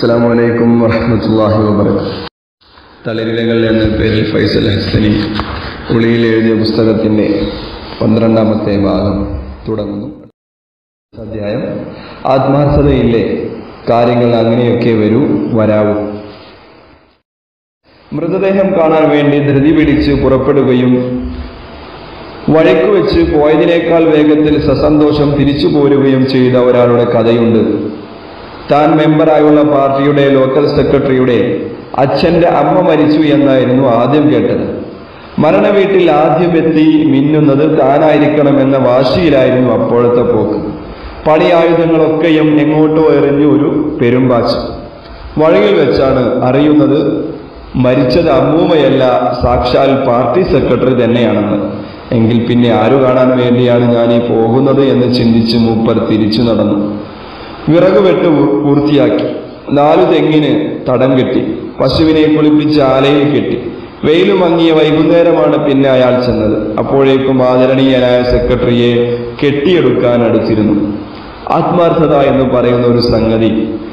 അസ്സാം വലൈക്കും വറഹമത്തല്ലാഹി വബർക്കാത്തു തളിരിലകൾ എന്ന പേരിൽ ഫൈസൽ ഹസനി ഉളിയിൽ എഴുതിയ പുസ്തകത്തിൻ്റെ പന്ത്രണ്ടാമത്തെ ഭാഗം തുടങ്ങുന്നു അധ്യായം ആത്മാർത്ഥതയില്ലേ കാര്യങ്ങൾ അങ്ങനെയൊക്കെ വരൂ വരാവൂ മൃതദേഹം കാണാൻ വേണ്ടി ധൃതി പിടിച്ച് പുറപ്പെടുകയും വഴിക്ക് വെച്ച് പോയതിനേക്കാൾ വേഗത്തിൽ സസന്തോഷം തിരിച്ചു പോരുകയും ചെയ്ത ഒരാളുടെ കഥയുണ്ട് താൻ മെമ്പറായുള്ള പാർട്ടിയുടെ ലോക്കൽ സെക്രട്ടറിയുടെ അച്ഛന്റെ അമ്മ മരിച്ചു എന്നായിരുന്നു ആദ്യം കേട്ടത് മരണ വീട്ടിൽ ആദ്യം എത്തി മിന്നുന്നത് താനായിരിക്കണമെന്ന വാശിയിലായിരുന്നു അപ്പോഴത്തെ പോക്ക് പണിയായുധങ്ങളൊക്കെയും എങ്ങോട്ടോ എറിഞ്ഞു ഒരു പെരുമ്പാച്ച് വഴിയിൽ വെച്ചാണ് അറിയുന്നത് മരിച്ചത് അമ്മൂമ്മയല്ല സാക്ഷാൽ പാർട്ടി സെക്രട്ടറി തന്നെയാണെന്ന് എങ്കിൽ പിന്നെ ആരു കാണാൻ വേണ്ടിയാണ് ഞാൻ ഈ പോകുന്നത് എന്ന് ചിന്തിച്ച് മൂപ്പർ തിരിച്ചു നടന്നു വിറക് വെട്ട് പൂ- പൂർത്തിയാക്കി നാലു തെങ്ങിന് തടം കെട്ടി പശുവിനെ കുളിപ്പിച്ച് ആലയിൽ കെട്ടി വെയിലും മങ്ങിയ വൈകുന്നേരമാണ് പിന്നെ അയാൾ ചെന്നത് അപ്പോഴേക്കും ആദരണീയനായ സെക്രട്ടറിയെ കെട്ടിയെടുക്കാൻ അടുത്തിരുന്നു ആത്മാർത്ഥത എന്ന് പറയുന്ന ഒരു സംഗതി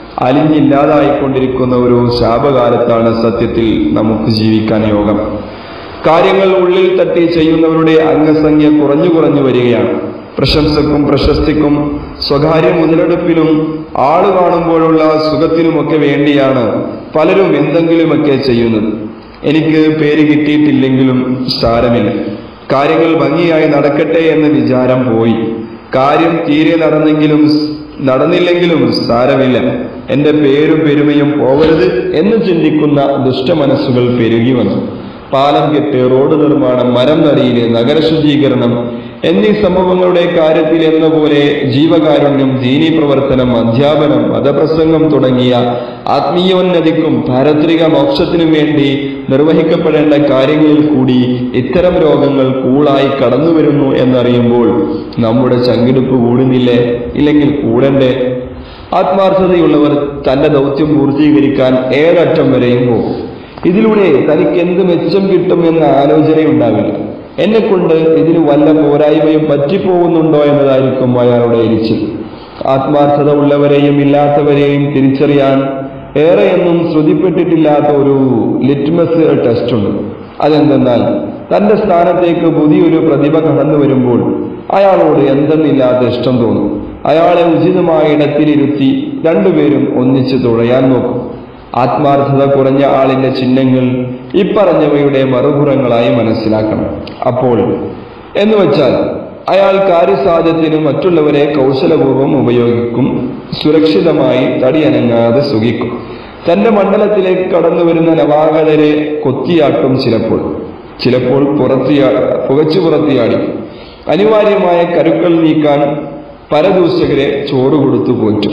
അലിഞ്ഞില്ലാതായിക്കൊണ്ടിരിക്കുന്ന ഒരു ശാപകാലത്താണ് സത്യത്തിൽ നമുക്ക് ജീവിക്കാൻ യോഗം കാര്യങ്ങൾ ഉള്ളിൽ തട്ടി ചെയ്യുന്നവരുടെ അംഗസംഖ്യ കുറഞ്ഞു കുറഞ്ഞു വരികയാണ് പ്രശംസക്കും പ്രശസ്തിക്കും സ്വകാര്യ മുതലെടുപ്പിനും ആള് കാണുമ്പോഴുള്ള സുഖത്തിനുമൊക്കെ വേണ്ടിയാണ് പലരും എന്തെങ്കിലുമൊക്കെ ചെയ്യുന്നത് എനിക്ക് പേര് കിട്ടിയിട്ടില്ലെങ്കിലും സാരമില്ല കാര്യങ്ങൾ ഭംഗിയായി നടക്കട്ടെ എന്ന വിചാരം പോയി കാര്യം തീരെ നടന്നെങ്കിലും നടന്നില്ലെങ്കിലും സാരമില്ല എന്റെ പേരും പെരുമയും പോവരുത് എന്ന് ചിന്തിക്കുന്ന ദുഷ്ടമനസ്സുകൾ പെരുകി വന്നു പാലം കെട്ട് റോഡ് നിർമ്മാണം മരം നടിയില് നഗര ശുചീകരണം എന്നീ സംഭവങ്ങളുടെ കാര്യത്തിൽ എന്ന പോലെ ജീവകാരുണ്യം ദീനീ പ്രവർത്തനം അധ്യാപനം മതപ്രസംഗം തുടങ്ങിയ ആത്മീയോന്നതിക്കും പാരത്രിക മോക്ഷത്തിനും വേണ്ടി നിർവഹിക്കപ്പെടേണ്ട കാര്യങ്ങളിൽ കൂടി ഇത്തരം രോഗങ്ങൾ കൂളായി കടന്നു വരുന്നു എന്നറിയുമ്പോൾ നമ്മുടെ ചങ്കിടുപ്പ് കൂടുന്നില്ലേ ഇല്ലെങ്കിൽ കൂടണ്ടേ ആത്മാർത്ഥതയുള്ളവർ തന്റെ ദൗത്യം പൂർത്തീകരിക്കാൻ ഏതറ്റം വരെയും പോകും ഇതിലൂടെ തനിക്ക് എന്ത് മെച്ചം കിട്ടും എന്ന ആലോചനയുണ്ടാവില്ല എന്നെ കൊണ്ട് ഇതിന് വല്ല പോരായ്മയും പറ്റിപ്പോകുന്നുണ്ടോ എന്നതായിരിക്കും അയാളുടെ എരിച്ചിൽ ആത്മാർത്ഥത ഉള്ളവരെയും ഇല്ലാത്തവരെയും തിരിച്ചറിയാൻ ഏറെയൊന്നും ശ്രുതിപ്പെട്ടിട്ടില്ലാത്ത ഒരു ലിറ്റ്മസ് ടെസ്റ്റ് ഉണ്ട് അതെന്തെന്നാൽ തന്റെ സ്ഥാനത്തേക്ക് പുതിയൊരു പ്രതിഭ കടന്നു വരുമ്പോൾ അയാളോട് എന്തെന്നില്ലാത്ത ഇഷ്ടം തോന്നും അയാളെ ഉചിതമായ ഇടത്തിലിരുത്തി രണ്ടുപേരും ഒന്നിച്ച് തുഴയാൻ നോക്കും ആത്മാർത്ഥത കുറഞ്ഞ ആളിന്റെ ചിഹ്നങ്ങൾ ഇപ്പറഞ്ഞവയുടെ മറുപുറങ്ങളായി മനസ്സിലാക്കണം അപ്പോൾ എന്ന് വെച്ചാൽ അയാൾ കാര്യസാധ്യത്തിന് മറ്റുള്ളവരെ കൗശലപൂർവ്വം ഉപയോഗിക്കും സുരക്ഷിതമായി തടിയനങ്ങാതെ സുഖിക്കും തന്റെ മണ്ഡലത്തിലേക്ക് കടന്നു വരുന്ന നവാഗതരെ കൊത്തിയാട്ടും ചിലപ്പോൾ ചിലപ്പോൾ പുറത്തിയാ പുകച്ചു പുറത്തിയാടി അനിവാര്യമായ കരുക്കൾ നീക്കാൻ പരദൂഷകരെ ചോറ് കൊടുത്തു പോറ്റും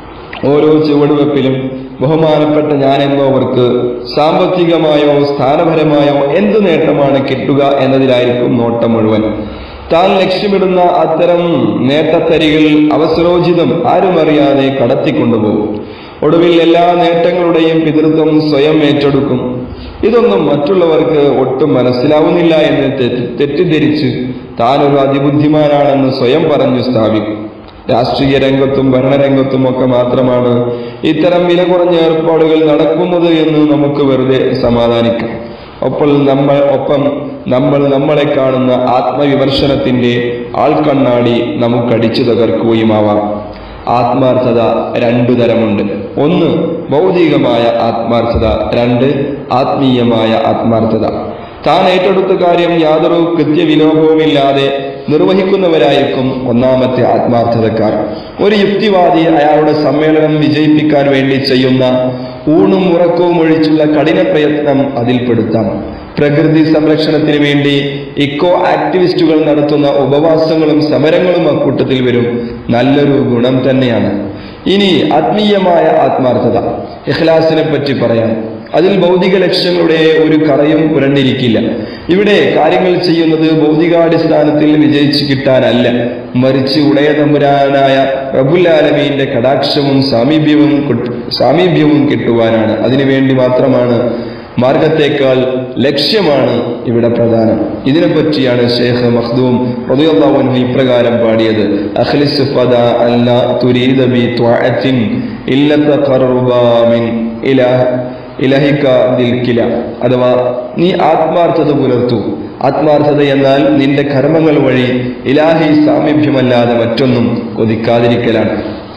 ഓരോ ചുവടുവെപ്പിലും ബഹുമാനപ്പെട്ട ഞാനെന്നവർക്ക് സാമ്പത്തികമായോ സ്ഥാനപരമായോ എന്തു നേട്ടമാണ് കിട്ടുക എന്നതിലായിരിക്കും നോട്ടം മുഴുവൻ താൻ ലക്ഷ്യമിടുന്ന അത്തരം നേട്ടത്തരികൾ അവസരോചിതം ആരുമറിയാതെ കടത്തിക്കൊണ്ടുപോകും ഒടുവിൽ എല്ലാ നേട്ടങ്ങളുടെയും പിതൃത്വം സ്വയം ഏറ്റെടുക്കും ഇതൊന്നും മറ്റുള്ളവർക്ക് ഒട്ടും മനസ്സിലാവുന്നില്ല എന്ന് തെറ്റി- തെറ്റിദ്ധരിച്ച് താനൊരു അതിബുദ്ധിമാനാണെന്ന് സ്വയം പറഞ്ഞു സ്ഥാപിക്കും രാഷ്ട്രീയ രംഗത്തും ഭരണരംഗത്തും ഒക്കെ മാത്രമാണ് ഇത്തരം വില കുറഞ്ഞ ഏർപ്പാടുകൾ നടക്കുന്നത് എന്ന് നമുക്ക് വെറുതെ സമാധാനിക്കാം ഒപ്പം നമ്മൾ ഒപ്പം നമ്മൾ നമ്മളെ കാണുന്ന ആത്മവിമർശനത്തിന്റെ ആൾക്കണ്ണാടി നമുക്കടിച്ചു തകർക്കുകയുമാവാം ആത്മാർത്ഥത രണ്ടു തരമുണ്ട് ഒന്ന് ഭൗതികമായ ആത്മാർത്ഥത രണ്ട് ആത്മീയമായ ആത്മാർത്ഥത താൻ ഏറ്റെടുത്ത കാര്യം യാതൊരു കൃത്യവിലോപവുമില്ലാതെ നിർവഹിക്കുന്നവരായിരിക്കും ഒന്നാമത്തെ ആത്മാർത്ഥതക്കാർ ഒരു യുക്തിവാദി അയാളുടെ സമ്മേളനം വിജയിപ്പിക്കാൻ വേണ്ടി ചെയ്യുന്ന ഊണും ഉറക്കവും ഒഴിച്ചുള്ള കഠിന പ്രയത്നം അതിൽപ്പെടുത്താം പ്രകൃതി സംരക്ഷണത്തിന് വേണ്ടി ഇക്കോ ആക്ടിവിസ്റ്റുകൾ നടത്തുന്ന ഉപവാസങ്ങളും സമരങ്ങളും അക്കൂട്ടത്തിൽ വരും നല്ലൊരു ഗുണം തന്നെയാണ് ഇനി ആത്മീയമായ ആത്മാർത്ഥത ഇഖ്ലാസിനെ പറ്റി പറയാം അതിൽ ഭൗതിക ലക്ഷ്യങ്ങളുടെ ഒരു കറയും പുരണ്ടിരിക്കില്ല ഇവിടെ കാര്യങ്ങൾ ചെയ്യുന്നത് ഭൗതികാടിസ്ഥാനത്തിൽ വിജയിച്ചു കിട്ടാനല്ല മറിച്ച് ഉടയ തമ്പുരാനായ റബുല്ലാലമീന്റെ കടാക്ഷവും സാമീപ്യവും കിട്ട- സാമീപ്യവും കിട്ടുവാനാണ് അതിനുവേണ്ടി മാത്രമാണ് മാർഗത്തേക്കാൾ ലക്ഷ്യമാണ് ഇവിടെ പ്രധാനം ഇതിനെപ്പറ്റിയാണ് ഷേഖ് മഖ്ദൂം റളിയല്ലാഹു അൻഹു ഇപ്രകാരം പാടിയത് അഖ്ലിസ് ഫദ അല്ല തുരീദ ബി ത്വഅത്തിൻ ഇല്ല തഖറബാ മിൻ ഇലാഹ ഇലഹിക ദിൽക്കില അഥവാ നീ ആത്മാർത്ഥത പുലർത്തു ആത്മാർത്ഥത എന്നാൽ നിന്റെ കർമ്മങ്ങൾ വഴി ഇലാഹി സാമീപ്യമല്ലാതെ മറ്റൊന്നും കൊതിക്കാതിരിക്കലാണ്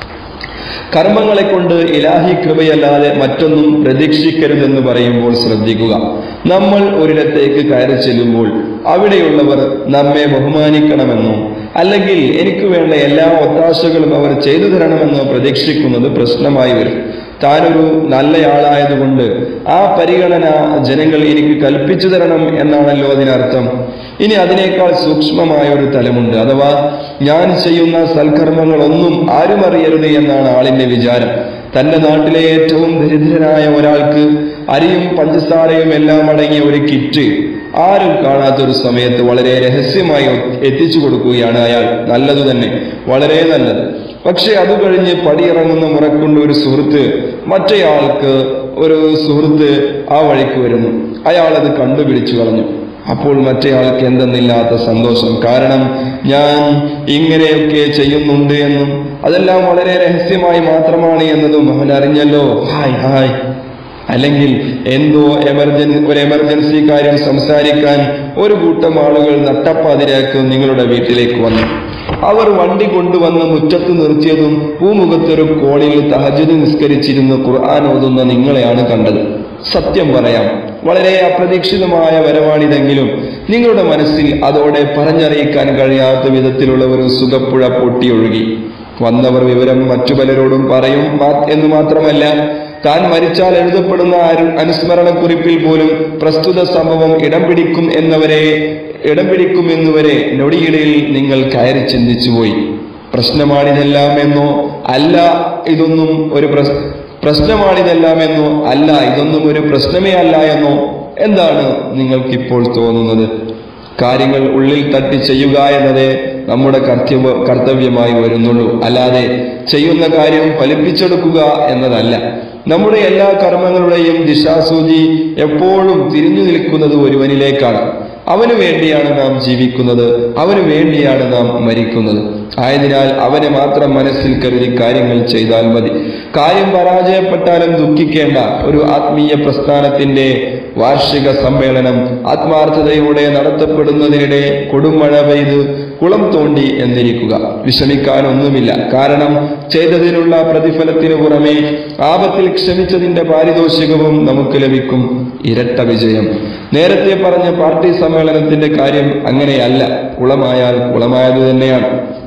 കർമ്മങ്ങളെ കൊണ്ട് ഇലാഹി കൃപയല്ലാതെ മറ്റൊന്നും പ്രതീക്ഷിക്കരുതെന്ന് പറയുമ്പോൾ ശ്രദ്ധിക്കുക നമ്മൾ ഒരിടത്തേക്ക് കയറി ചെല്ലുമ്പോൾ അവിടെയുള്ളവർ നമ്മെ ബഹുമാനിക്കണമെന്നോ അല്ലെങ്കിൽ എനിക്ക് വേണ്ട എല്ലാ ഒത്താശകളും അവർ ചെയ്തു തരണമെന്നോ പ്രതീക്ഷിക്കുന്നത് പ്രശ്നമായി വരും താനൊരു നല്ലയാളായതുകൊണ്ട് ആ പരിഗണന ജനങ്ങൾ എനിക്ക് കൽപ്പിച്ചു തരണം എന്നാണല്ലോ അതിനർത്ഥം ഇനി അതിനേക്കാൾ സൂക്ഷ്മമായ ഒരു തലമുണ്ട് അഥവാ ഞാൻ ചെയ്യുന്ന സൽക്കർമ്മങ്ങളൊന്നും ആരും അറിയരുത് എന്നാണ് ആളിന്റെ വിചാരം തന്റെ നാട്ടിലെ ഏറ്റവും ദരിദ്രനായ ഒരാൾക്ക് അരിയും പഞ്ചസാരയും എല്ലാം അടങ്ങിയ ഒരു കിറ്റ് ആരും കാണാത്തൊരു സമയത്ത് വളരെ രഹസ്യമായി എത്തിച്ചു കൊടുക്കുകയാണ് അയാൾ നല്ലത് തന്നെ വളരെ നല്ലത് പക്ഷെ അത് കഴിഞ്ഞ് പടിയിറങ്ങുന്ന മുറക്കൊണ്ട് ഒരു സുഹൃത്ത് മറ്റേയാൾക്ക് ഒരു സുഹൃത്ത് ആ വഴിക്ക് വരുന്നു അയാൾ അത് കണ്ടുപിടിച്ചു കളഞ്ഞു അപ്പോൾ മറ്റേയാൾക്ക് എന്തെന്നില്ലാത്ത സന്തോഷം കാരണം ഞാൻ ഇങ്ങനെയൊക്കെ ചെയ്യുന്നുണ്ട് എന്നും അതെല്ലാം വളരെ രഹസ്യമായി മാത്രമാണ് എന്നതും അവൻ അറിഞ്ഞല്ലോ ഹായ് ഹായ് അല്ലെങ്കിൽ എന്തോ എമർജൻ ഒരു എമർജൻസി കാര്യം സംസാരിക്കാൻ ഒരു കൂട്ടം ആളുകൾ നട്ടപ്പാതിരാക്ക് നിങ്ങളുടെ വീട്ടിലേക്ക് വന്നു അവർ വണ്ടി കൊണ്ടുവന്ന് മുറ്റത്ത് നിർത്തിയതും പൂമുഖത്തൊരു കോണിൽ തഹജുദ് നിസ്കരിച്ചിരുന്ന് ഖുർആൻ ഓതുന്ന നിങ്ങളെയാണ് കണ്ടത് സത്യം പറയാം വളരെ അപ്രതീക്ഷിതമായ വരവാണിതെങ്കിലും നിങ്ങളുടെ മനസ്സിൽ അതോടെ പറഞ്ഞറിയിക്കാൻ കഴിയാത്ത വിധത്തിലുള്ള ഒരു സുഖപ്പുഴ പൊട്ടിയൊഴുകി വന്നവർ വിവരം മറ്റു പലരോടും പറയും മാ- എന്ന് മാത്രമല്ല താൻ മരിച്ചാൽ എഴുതപ്പെടുന്ന അരു- അനുസ്മരണക്കുറിപ്പിൽ പോലും പ്രസ്തുത സംഭവം ഇടം പിടിക്കും എന്നവരെ ഇടം പിടിക്കും എന്നുവരെ നൊടിയിടയിൽ നിങ്ങൾ കയറി ചിന്തിച്ചുപോയി പ്രശ്നമാണിതെല്ലാം എന്നോ അല്ല ഇതൊന്നും ഒരു പ്രശ് പ്രശ്നമാണിതെല്ലാം എന്നോ അല്ല ഇതൊന്നും ഒരു പ്രശ്നമേ അല്ല എന്നോ എന്താണ് നിങ്ങൾക്കിപ്പോൾ തോന്നുന്നത് കാര്യങ്ങൾ ഉള്ളിൽ തട്ടി ചെയ്യുക എന്നതേ നമ്മുടെ കർത്തവ്യ കർത്തവ്യമായി വരുന്നുള്ളൂ അല്ലാതെ ചെയ്യുന്ന കാര്യം ഫലിപ്പിച്ചെടുക്കുക എന്നതല്ല നമ്മുടെ എല്ലാ കർമ്മങ്ങളുടെയും ദിശാസൂചി എപ്പോഴും തിരിഞ്ഞു നിൽക്കുന്നത് ഒരുവനിലേക്കാണ് അവന് വേണ്ടിയാണ് നാം ജീവിക്കുന്നത് അവന് വേണ്ടിയാണ് നാം മരിക്കുന്നത് ആയതിനാൽ അവനെ മാത്രം മനസ്സിൽ കരുതി കാര്യങ്ങൾ ചെയ്താൽ മതി കാര്യം പരാജയപ്പെട്ടാലും ദുഃഖിക്കേണ്ട ഒരു ആത്മീയ പ്രസ്ഥാനത്തിന്റെ വാർഷിക സമ്മേളനം ആത്മാർത്ഥതയോടെ നടത്തപ്പെടുന്നതിനിടെ കൊടുമഴ പെയ്ത് കുളം തോണ്ടി എന്നിരിക്കുക വിഷമിക്കാനൊന്നുമില്ല കാരണം ചെയ്തതിനുള്ള പ്രതിഫലത്തിനു പുറമെ ആപത്തിൽ ക്ഷമിച്ചതിന്റെ പാരിതോഷികവും നമുക്ക് ലഭിക്കും ഇരട്ട വിജയം നേരത്തെ പറഞ്ഞ പാർട്ടി സമ്മേളനത്തിന്റെ കാര്യം അങ്ങനെയല്ല കുളമായാൽ കുളമായത് തന്നെയാണ്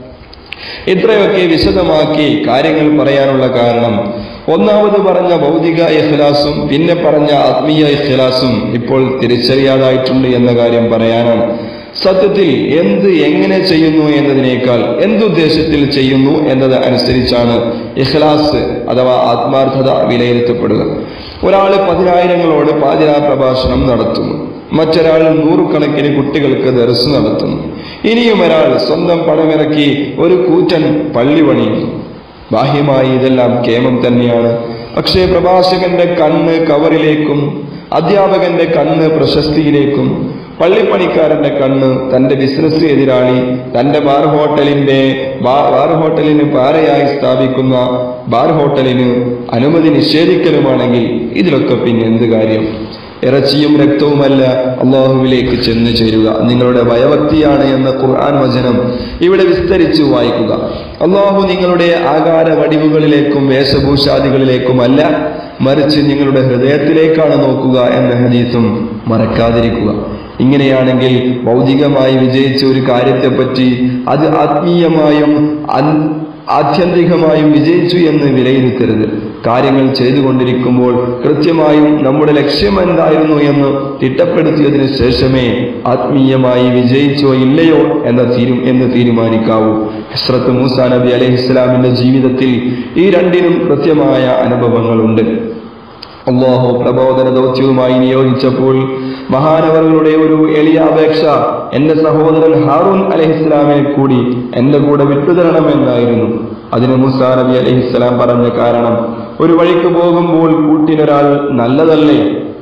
ഇത്രയൊക്കെ വിശദമാക്കി കാര്യങ്ങൾ പറയാനുള്ള കാരണം ഒന്നാമത് പറഞ്ഞ ഭൗതിക ഇഖ്ലാസും പിന്നെ പറഞ്ഞ ആത്മീയ ഇഖ്ലാസും ഇപ്പോൾ തിരിച്ചറിയാതായിട്ടുണ്ട് എന്ന കാര്യം പറയാനാണ് സത്യത്തിൽ എന്ത് എങ്ങനെ ചെയ്യുന്നു എന്നതിനേക്കാൾ എന്തുദ്ദേശത്തിൽ ചെയ്യുന്നു എന്നത് അനുസരിച്ചാണ് ഇഖ്ലാസ് അഥവാ ആത്മാർത്ഥത വിലയിരുത്തപ്പെടുക ഒരാൾ പതിനായിരങ്ങളോട് പാതിരാ പ്രഭാഷണം നടത്തുന്നു മറ്റൊരാൾ നൂറുകണക്കിന് കുട്ടികൾക്ക് ദർസ് നടത്തുന്നു ഇനിയും ഒരാൾ സ്വന്തം പണമിറക്കി ഒരു കൂറ്റൻ പള്ളി പണിയുന്നു ബാഹ്യമായി ഇതെല്ലാം കേമം തന്നെയാണ് പക്ഷേ പ്രഭാഷകന്റെ കണ്ണ് കവറിലേക്കും അധ്യാപകന്റെ കണ്ണ് പ്രശസ്തിയിലേക്കും പള്ളിപ്പണിക്കാരന്റെ കണ്ണ് തന്റെ ബിസിനസ് എതിരാളി തന്റെ ബാർ ഹോട്ടലിന്റെ ബാ- ബാർ ഹോട്ടലിന് പാരയായി സ്ഥാപിക്കുന്ന ബാർ ഹോട്ടലിന് അനുമതി നിഷേധിക്കലുമാണെങ്കിൽ ഇതിലൊക്കെ പിന്നെ എന്ത് കാര്യം ഇറച്ചിയും രക്തവുമല്ല അള്ളാഹുവിലേക്ക് ചെന്ന് ചേരുക നിങ്ങളുടെ ഭയഭക്തിയാണ് എന്ന ഖുർആൻ വചനം ഇവിടെ വിസ്തരിച്ചു വായിക്കുക അള്ളാഹു നിങ്ങളുടെ ആകാര വടിവുകളിലേക്കും വേഷഭൂഷാദികളിലേക്കുമല്ല മറിച്ച് നിങ്ങളുടെ ഹൃദയത്തിലേക്കാണ് നോക്കുക എന്ന ഹദീസും മറക്കാതിരിക്കുക ഇങ്ങനെയാണെങ്കിൽ ഭൗതികമായി വിജയിച്ച ഒരു കാര്യത്തെപ്പറ്റി അത് ആത്മീയമായും അൻ- ആത്യന്തികമായും വിജയിച്ചു എന്ന് വിലയിരുത്തരുത് കാര്യങ്ങൾ ചെയ്തുകൊണ്ടിരിക്കുമ്പോൾ കൃത്യമായും നമ്മുടെ ലക്ഷ്യം എന്തായിരുന്നു എന്ന് തിട്ടപ്പെടുത്തിയതിനു ശേഷമേ ആത്മീയമായി വിജയിച്ചോ ഇല്ലയോ എന്ന തീരു എന്ന് തീരുമാനിക്കാവൂ ഹസ്രത്ത് മൂസ നബി അലൈഹി ഇസ്ലാമിന്റെ ജീവിതത്തിൽ ഈ രണ്ടിനും കൃത്യമായ അനുഭവങ്ങളുണ്ട് അള്ളാഹു പ്രബോധന ദൗത്യവുമായി നിയോഗിച്ചപ്പോൾ മഹാനവറുകളുടെ ഒരു എളിയ അപേക്ഷ എന്റെ സഹോദരൻ ഹാറൂൻ അലഹിസ്ലാമിനെ കൂടി എന്റെ കൂടെ വിട്ടുതരണമെന്നായിരുന്നു അതിന് മുസാ നബി അലഹിസ്ലാം പറഞ്ഞ കാരണം ഒരു വഴിക്ക് പോകുമ്പോൾ കൂട്ടിനൊരാൾ നല്ലതല്ലേ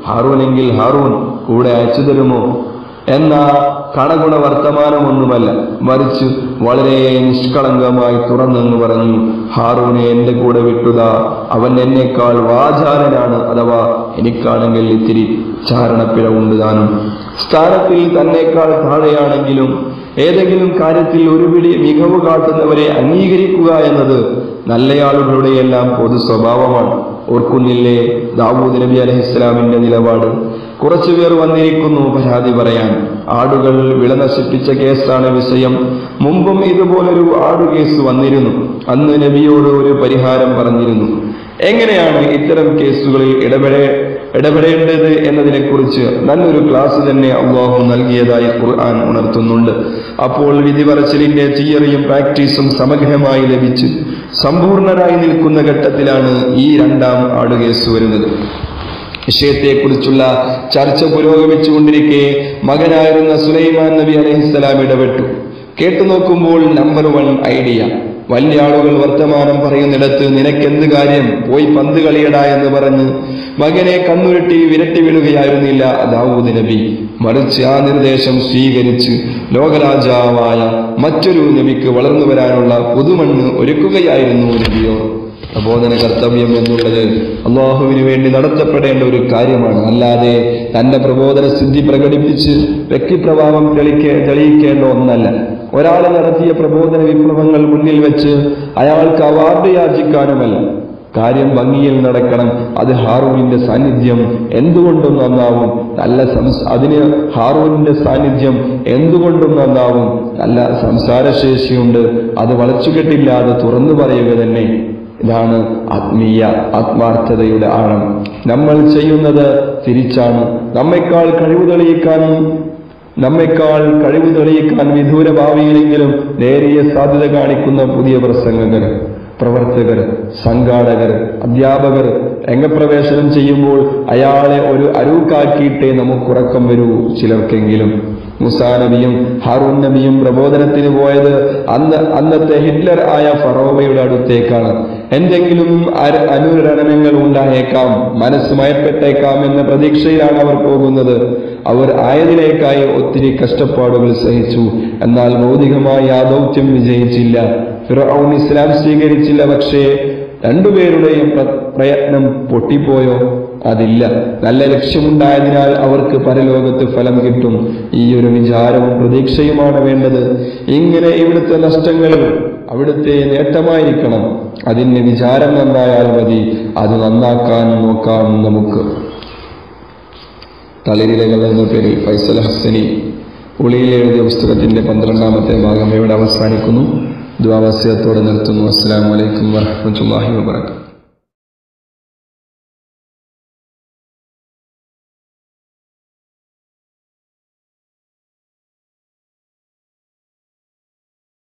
ഹാറൂനെങ്കിൽ ഹാറൂൻ കൂടെ അയച്ചു തരുമോ എന്ന കണഗുണ വർത്തമാനമൊന്നുമല്ല മറിച്ച് വളരെ നിഷ്കളങ്കമായി തുറന്നെന്ന് പറഞ്ഞു ഹാറൂനെ എന്റെ കൂടെ വിട്ടുതാ അവൻ എന്നേക്കാൾ വാചാലനാണ് അഥവാ എനിക്കാണെങ്കിൽ ഇത്തിരി ചാരണപ്പിഴവുണ്ട് താനും സ്ഥാനത്തിൽ തന്നേക്കാൾ താഴെയാണെങ്കിലും ഏതെങ്കിലും കാര്യത്തിൽ ഒരു പിടി മികവ് കാട്ടുന്നവരെ അംഗീകരിക്കുക എന്നത് നല്ലയാളുകളുടെ എല്ലാം പൊതു സ്വഭാവമാണ് ഓർക്കുന്നില്ലേ ദാവൂദ് നബി അലഹിസ്ലാമിന്റെ നിലപാട് കുറച്ചുപേർ വന്നിരിക്കുന്നു പരാതി പറയാൻ ആടുകൾ വിള നശിപ്പിച്ച കേസാണ് വിഷയം മുമ്പും ഇതുപോലൊരു ആടു കേസ് വന്നിരുന്നു അന്ന് നബിയോട് ഒരു പരിഹാരം പറഞ്ഞിരുന്നു എങ്ങനെയാണ് ഇത്തരം കേസുകളിൽ ഇടപെടേ ഇടപെടേണ്ടത് എന്നതിനെക്കുറിച്ച് നല്ലൊരു ക്ലാസ് തന്നെ അള്ളാഹു നൽകിയതായി ഖുർആൻ ഉണർത്തുന്നുണ്ട് അപ്പോൾ വിധി പറച്ചിലിന്റെ തിയറിയും പ്രാക്ടീസും സമഗ്രമായി ലഭിച്ച് സമ്പൂർണരായി നിൽക്കുന്ന ഘട്ടത്തിലാണ് ഈ രണ്ടാം ആടുകേസ് വരുന്നത് വിഷയത്തെക്കുറിച്ചുള്ള ചർച്ച പുരോഗമിച്ചുകൊണ്ടിരിക്കെ മകനായിരുന്ന സുലൈമാൻ നബി അലഹിസ്സലാം ഇടപെട്ടു കേട്ടു നോക്കുമ്പോൾ നമ്പർ വൺ ഐഡിയ വലിയ ആളുകൾ വർത്തമാനം പറയുന്നിടത്ത് നിനക്കെന്ത് കാര്യം പോയി പന്ത് കളിയടാ എന്ന് പറഞ്ഞ് മകനെ കണ്ണുരുട്ടി വിരട്ടി വീഴുകയായിരുന്നില്ല ദാവൂദ് നബി മറിച്ച് ആ നിർദ്ദേശം സ്വീകരിച്ച് ലോകരാജാവായ മറ്റൊരു നബിക്ക് വളർന്നു വരാനുള്ള പുതുമണ്ണ് ഒരുക്കുകയായിരുന്നു നബിയോ പ്രബോധന കർത്തവ്യം എന്നുള്ളത് അള്ളാഹുവിന് വേണ്ടി നടത്തപ്പെടേണ്ട ഒരു കാര്യമാണ് അല്ലാതെ തന്റെ പ്രബോധന സിദ്ധി പ്രകടിപ്പിച്ച് വ്യക്തിപ്രഭാവം തെളിക്കേ തെളിയിക്കേണ്ട ഒന്നല്ല ഒരാൾ നടത്തിയ പ്രബോധന വിപ്ലവങ്ങൾ മുന്നിൽ വെച്ച് അയാൾക്ക് അവാർഡ് യാചിക്കാനുമല്ല കാര്യം ഭംഗിയിൽ നടക്കണം അത് ഹാറൂനിന്റെ സാന്നിധ്യം എന്തുകൊണ്ടും നന്നാവും നല്ല സംസ് അതിന് ഹാറൂനിന്റെ സാന്നിധ്യം എന്തുകൊണ്ടും നന്നാവും നല്ല സംസാരശേഷിയുണ്ട് അത് വളച്ചുകെട്ടില്ലാതെ തുറന്നു പറയുക തന്നെ ഇതാണ് ആത്മീയ ആത്മാർത്ഥതയുടെ ആഴം നമ്മൾ ചെയ്യുന്നത് തിരിച്ചാണ് നമ്മെക്കാൾ കഴിവ് തെളിയിക്കാനും നമ്മെക്കാൾ കഴിവ് തെളിയിക്കാൻ വിദൂര ഭാവിയിലെങ്കിലും നേരിയ സാധ്യത കാണിക്കുന്ന പുതിയ പ്രസംഗകർ പ്രവർത്തകർ സംഘാടകർ അധ്യാപകർ രംഗപ്രവേശനം ചെയ്യുമ്പോൾ അയാളെ ഒരു അരൂക്കാക്കിയിട്ടേ നമുക്കുറക്കം വരൂ ചിലർക്കെങ്കിലും മുസാ നബിയും ഹാറൂൻ നബിയും പ്രബോധനത്തിന് പോയത് അന്ന് അന്നത്തെ ഹിറ്റ്ലർ ആയ ഫറോവയുടെ അടുത്തേക്കാണ് എന്തെങ്കിലും അര- അനുരണനങ്ങൾ ഉണ്ടായേക്കാം മനസ്സ് മയപ്പെട്ടേക്കാം എന്ന പ്രതീക്ഷയിലാണ് അവർ പോകുന്നത് അവർ ആയതിലേക്കായി ഒത്തിരി കഷ്ടപ്പാടുകൾ സഹിച്ചു എന്നാൽ ഭൗതികമായി ആ ദൗത്യം വിജയിച്ചില്ല ഫിറൌൻ ഇസ്ലാം സ്വീകരിച്ചില്ല പക്ഷേ രണ്ടുപേരുടെയും പ്ര- പ്രയത്നം പൊട്ടിപ്പോയോ അതില്ല നല്ല ലക്ഷ്യമുണ്ടായതിനാൽ അവർക്ക് പരലോകത്ത് ഫലം കിട്ടും ഈ ഒരു വിചാരവും പ്രതീക്ഷയുമാണ് വേണ്ടത് ഇങ്ങനെ ഇവിടുത്തെ നഷ്ടങ്ങൾ അവിടുത്തെ നേട്ടമായിരിക്കണം അതിന് വിചാരം നന്നായാൽ മതി അത് നന്നാക്കാൻ നോക്കാം നമുക്ക് തളിരിലകൾ എന്ന പേരിൽ ഫൈസൽ ഹസനി ഉളിയിൽ എഴുതിയ പുസ്തകത്തിന്റെ പന്ത്രണ്ടാമത്തെ ഭാഗം ഇവിടെ അവസാനിക്കുന്നു ദ്വാവാസ്യത്തോടെ നിർത്തുന്നു അസ്സാം വലൈക്കും വാഹമത്തല്ലാഹി വാബർക്കാത്തു